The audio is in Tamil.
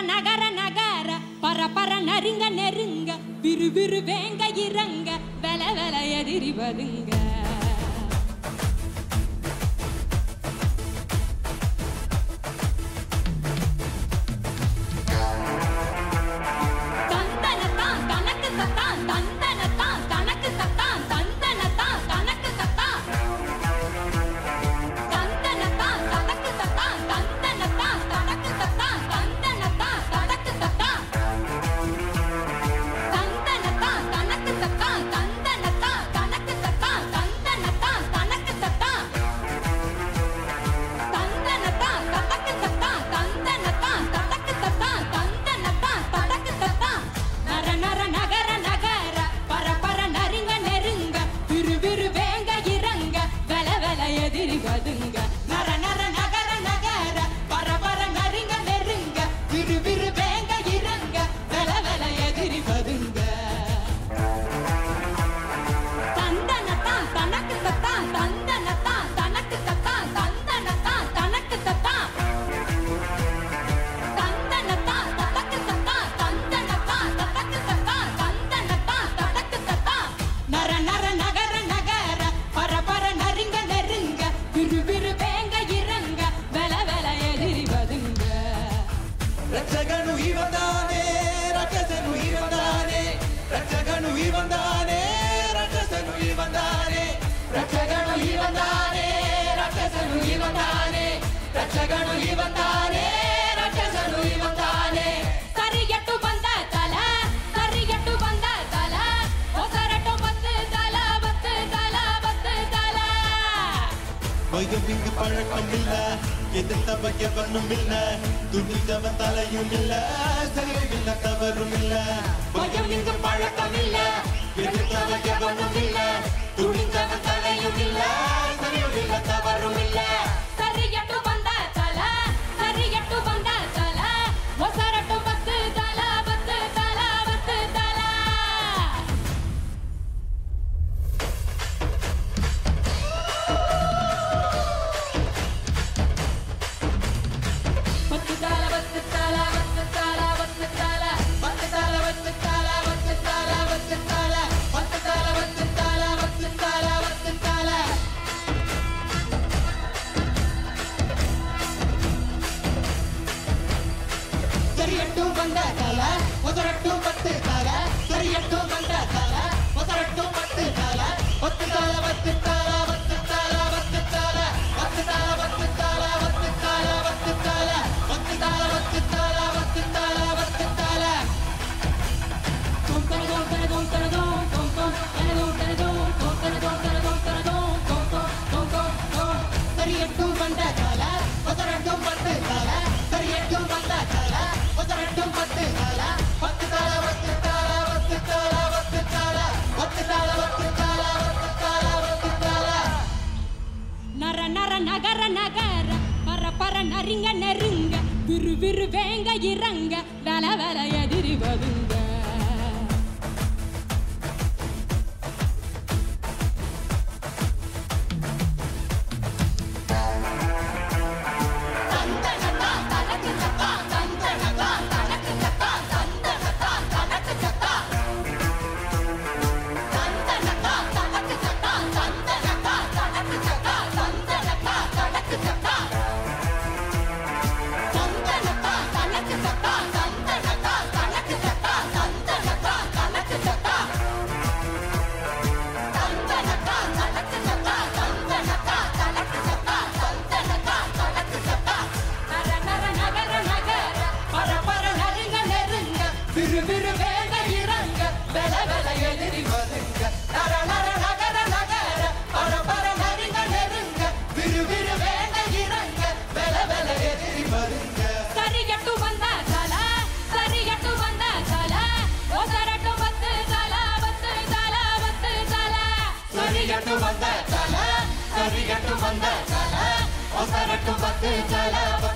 நகர நகர பர பர நரிங்க நெருங்க விறு விறு வேங்க இறங்க வெல வெல எதிரி வருங்க தந்தனத்தான் தனக்கு தத்தான் தந்தனத்தான் தனக்கு தத்தான் தந்தனத்தான் தனக்கு தத்தான் தந்தனத்தான் தனக்கு தத்தான் தந்தனத்தான் தனக்கு தத்தான் தந்தனத்தான் தனக்கு தத்தான் தந்தனத்தான் தனக்கு தத்தான் தந்தனத்தான் தனக்கு தத்தான் தந்தனத்தான் தனக்கு தத்தான் தந்தனத்தான் தனக்கு தத்தான் தந்தனத்தான் தனக்கு தத்தான் தந்தனத்தான் தனக்கு தத்தான் நர நர நகர நகர பர பர நரிங்க நெருங்க விறு விறு வேங்க இறங்க வெல வெல எதிரி வதுங்க நர நர நகர நகர பர பர நரிங்க நெருங்க விறு விறு வேங்க இறங்க வெல வெல எதிரி வதுங்க தந்தனத்தான் தனக்கு தத்தான் தந்தனத்தான் தனக்கு தத்தான் தந்தனத்தான் தனக்கு தத்தான் தந்தனத்தான் தனக்கு தத்தான் தந்தனத்தான் தனக்கு தத்தான் தந்தனத்தான் தனக்கு தத்தான் நர நர நகர நகர பர பர நரிங்க நெருங்க விறு விறு வேங்க இறங்க வெல வெல எதிரி வதுங்க ರಕ್ಷಕನು ಇವನಾನೇ ರಕ್ಷಸನು ಇವನಾನೇ ರಕ್ಷಕನು ಇವನಾನೇ ರಕ್ಷಸನು ಇವನಾನೇ ರಕ್ಷಕನು ಇವನಾನೇ ರಕ್ಷಸನು ಇವನಾನೇ ರಕ್ಷಕನು ಇವನಾನೇ ರಕ್ಷಸನು ಇವನಾನೇ ಸರಿಯಟ್ಟು ಬಂದ ತಲ ಸರಿಯಟ್ಟು ಬಂದ ತಲ ಹೊಸರಟ್ಟು ಬತ್ತು ತಲ ಬತ್ತು ತಲ ಬತ್ತು ತಲ பயம் இங்கு பழக்கம் இல்ல எதிர்த்த பையவனும் இல்ல துணிந்தவன் தலையும் இல்ல சரியும் இல்ல தவறும் இல்ல பயம் இங்கு பழக்கம் இல்ல எதிர்த்த பையவனும் இல்ல துணிந்தவன் தலையும் இல்ல சரியும் இல்ல தவறும் இல்ல ಸರಿಯಟ್ಟು ಬಂದ ತಲ ಸರಿಯಟ್ಟು ಬಂದ ತಲ ಹೊಸರಟ್ಟು ಬತ್ತು ತಲ ಬತ್ತು ತಲ ಬತ್ತು ತಲ ಬತ್ತು ತಲ ಬತ್ತು ತಲ ಬತ್ತು ತಲ ಬತ್ತು ತಲ பத்து தாள வத்து தாள வத்து தாள வத்து தாள பத்து தாள வத்து தாள வத்து தாள வத்து தாள ಸರಿಯಟ್ಟು ಬಂದ ಕಾಲ ಮೊದರಟ್ಟು ಪತ್ತು ಕಾಲ ಸರಿಯಟ್ಟು ಬಂದ ಕಾಲ ಮೊದರಟ್ಟು ಪತ್ತು ಕಾಲ ಒತ್ತು ತಾಳ ಒತ್ತು ತಾಳ ಒತ್ತು ತಾಳ ಒತ್ತು ತಾಳ ಒತ್ತು ತಾಳ ಒತ್ತು ತಾಳ ಒತ್ತು ತಾಳ ಒತ್ತು ತಾಳ ಒತ್ತು ತಾಳ ಒತ್ತು ತಾಳ ಒತ್ತು ತಾಳ ಒತ್ತು ತಾಳ ಸರಿಯಟ್ಟು ಬಂದ ಕಾಲ ಮೊದರಟ್ಟು ಪತ್ತು ಕಾಲ ಸರಿಯಟ್ಟು ಬಂದ ಕಾಲ ಮೊದರಟ್ಟು ಪತ್ತು ಕಾಲ ಒತ್ತು ತಾಳ ಒತ್ತು ತಾಳ ಒತ್ತು ತಾಳ ಒತ್ತು ತಾಳ ಒತ್ತು ತಾಳ ಒತ್ತು ತಾಳ ಒತ್ತು ತಾಳ ಒತ್ತು ತಾಳ நர நர நகர நகர பர பர நரிங்க நெருங்க விறு விறு வேங்க இறங்க வெல வெல எதிரி வருங்க நர நர நகர நகர பர பர நரிங்க நெருங்க விறு விறு வேங்க இறங்க வெல வெல எதிரி வருங்க நர நர நகர நகர பர பர நரிங்க நெருங்க விறு விறு வேங்க இறங்க வெல வெல எதிரி வருங்க ಸರಿಯಟ್ಟು ಬಂದ ತಲ ಸರಿಯಟ್ಟು ಬಂದ ತಲ ಹೊಸರಟ್ಟು ಬತ್ತು ತಲ ಬತ್ತು ತಲ ಬತ್ತು ತಲ ಸರಿಗಟ್ಟು ಬಂದ ಕಾಲ ಸರಿಗಟ್ಟು ಬಂದ ಕಾಲ ಹೊಸರಟ್ಟು ಬತ್ತು ಕಾಲ